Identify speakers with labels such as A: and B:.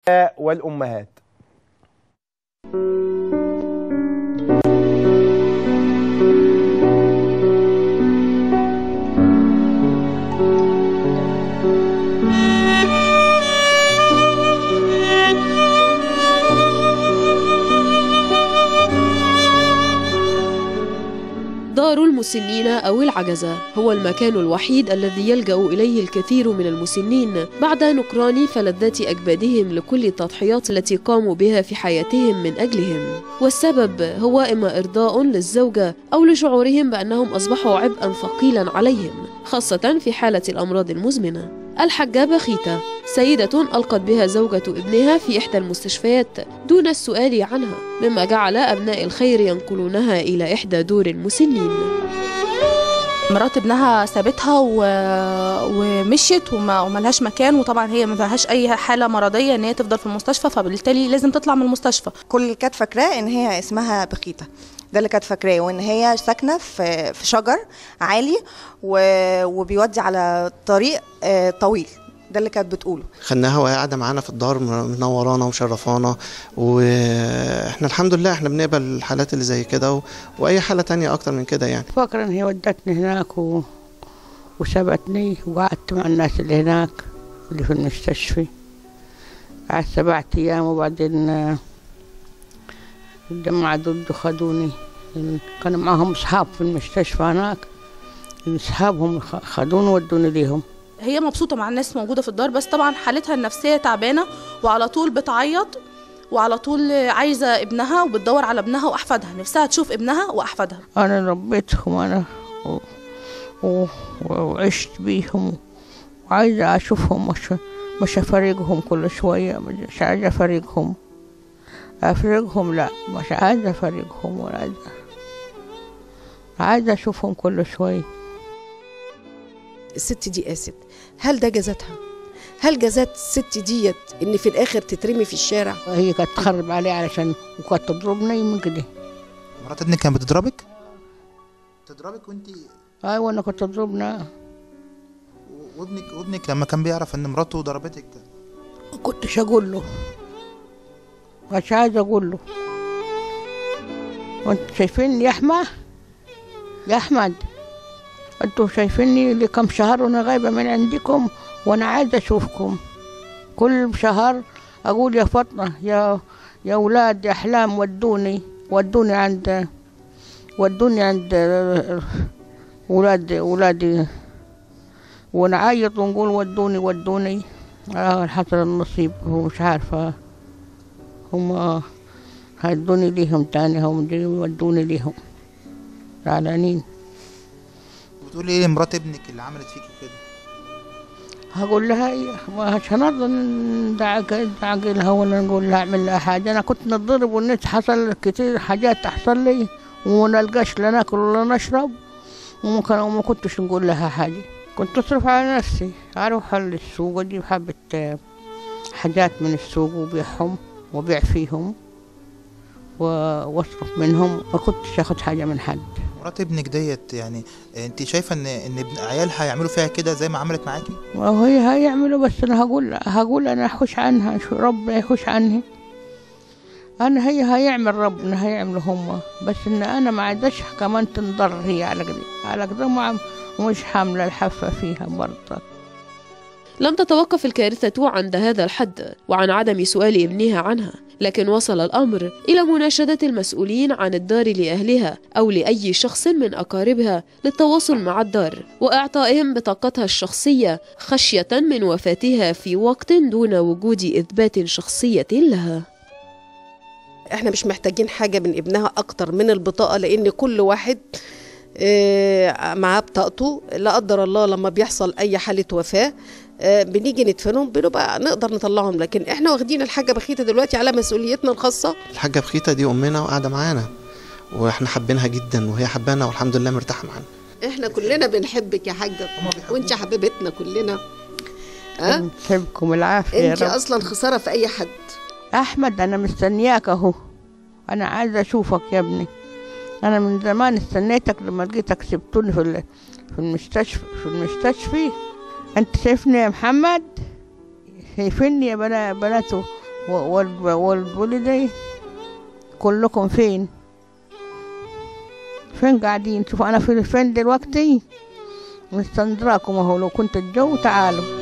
A: والأمهات
B: دار المسنين أو العجزة هو المكان الوحيد الذي يلجأ إليه الكثير من المسنين بعد نكران فلذات أجدادهم لكل التضحيات التي قاموا بها في حياتهم من أجلهم والسبب هو إما إرضاء للزوجة أو لشعورهم بأنهم أصبحوا عبئا ثقيلا عليهم خاصة في حالة الأمراض المزمنة الحاجة بخيتة سيدة ألقت بها زوجة ابنها في إحدى المستشفيات دون السؤال عنها مما جعل أبناء الخير ينقلونها إلى إحدى دور المسنين
C: مرات ابنها سابتها و... ومشيت وما وملهاش مكان وطبعا هي ما فيهاش اي حاله مرضيه ان هي تفضل في المستشفى فبالتالي لازم تطلع من المستشفى
D: كل اللي كانت فاكراه ان هي اسمها بخيته ده اللي كانت فاكراه وان هي ساكنه في في شجر عالي و- وبيودي على طريق آه، طويل ده اللي كانت بتقوله
E: خدناها وهي قاعده معانا في الدار منورانا ومشرفانا واحنا الحمد لله احنا بنقبل الحالات اللي زي كده و... واي حاله تانية اكتر من كده يعني
F: فاكرة إن هي ودتني هناك و... وسابتني وقعدت مع الناس اللي هناك اللي في المستشفى قعدت سبعة أيام وبعدين آه، الجماعة ضد خدوني كان معاهم أصحاب في المستشفى هناك أصحابهم خ- خدوني ودوني ليهم
C: هي مبسوطه مع الناس موجوده في الدار بس طبعا حالتها النفسيه تعبانه وعلى طول بتعيط وعلى طول عايزه ابنها وبتدور على ابنها واحفادها نفسها تشوف ابنها واحفادها
F: أنا ربيتهم أنا و... و... وعشت بيهم وعايزة أشوفهم مش مش أفرقهم كل شوية مش عايزة أفرقهم أفرقهم لا مش عايزة أفرقهم ولا عايزة عايزة أشوفهم كل شوية
G: الست دي آسف هل ده جزاتها هل جزات الست ديت ان في الاخر تترمي في الشارع
F: هي كانت تخرب علي علشان وكانت تضربني من كده
H: مرات ابنك كانت بتضربك؟ تضربك وانت
F: أيوة أنا كنت تضربنا
H: وابنك وابنك لما كان بيعرف ان مراته ضربتك
F: ما كنتش أقول له مش عايزة أقول له وانتوا شايفيني يا أحمد يا أحمد انتوا شايفيني لي كم شهر وانا غايبة من عندكم وانا عايزة اشوفكم كل شهر اقول يا فاطمة يا يا ولاد يا احلام ودوني ودوني عند ودوني عند ولاد ولادي ونعيط ونقول ودوني ودوني آه حصل النصيب هو مش عارفة هم هدوني ليهم تاني هم دي ودوني ليهم زعلانين
H: بتقولي ايه مرات ابنك اللي عملت فيكي كده؟
F: هقول لها إيه مش هنرضى ندعك ندعقلها ولا نقول لها اعمل لها حاجة أنا كنت نتضرب والنت حصل كتير حاجات تحصل لي وما نلقاش لا ناكل ولا نشرب وما كان- وما كنتش نقول لها حاجة كنت أصرف على نفسي أروح للسوق وأجيب حبة آه، حاجات من السوق وبيعهم وبيع فيهم و- واصرف منهم ما كنتش اخد حاجة من حد
H: مرات ابنك ديت يعني انت شايفه ان ان ابن عيالها هيعملوا فيها كده زي ما عملت معاكي؟
F: وهي هيعملوا بس انا هقول هقول انا احوش عنها شو ربنا يحوش عني انا هي هيعمل ربنا هيعملوا هم بس ان انا ما عادش كمان تنضر هي على كده على كده ما مش حامله الحفه فيها برضه
B: لم تتوقف الكارثة عند هذا الحد وعن عدم سؤال ابنها عنها لكن وصل الأمر إلى مناشدة المسؤولين عن الدار لأهلها أو لأي شخص من أقاربها للتواصل مع الدار وإعطائهم بطاقتها الشخصية خشية من وفاتها في وقت دون وجود إثبات شخصية لها
G: احنا مش محتاجين حاجة من ابنها اكتر من البطاقة لان كل واحد آه، معاه بطاقته لا قدر الله لما بيحصل اي حالة وفاة آه، بنيجي ندفنهم بنبقى نقدر نطلعهم لكن احنا واخدين الحاجة بخيتة دلوقتي على مسؤوليتنا الخاصة
E: الحاجه بخيته دي امنا وقاعده معانا واحنا حابينها جدا وهي حبانا والحمد لله مرتاحه معانا
G: احنا كلنا بنحبك يا حاجة وانت حبيبتنا كلنا ها
F: نسيبكم العافيه يا
G: انت
F: رب
G: اصلا خسارة في اي حد
F: احمد انا مستنياك اهو انا عايزه اشوفك يا ابني انا من زمان استنيتك لما لقيتك سبتوني في ال- في المستشفى في المستشفى انت شايفني يا محمد شايفني يا بنا بنات و- والد والد ولدي كلكم فين فين قاعدين شوفوا انا في فين دلوقتي مستنظراكم اهو لو كنت الجو تعالوا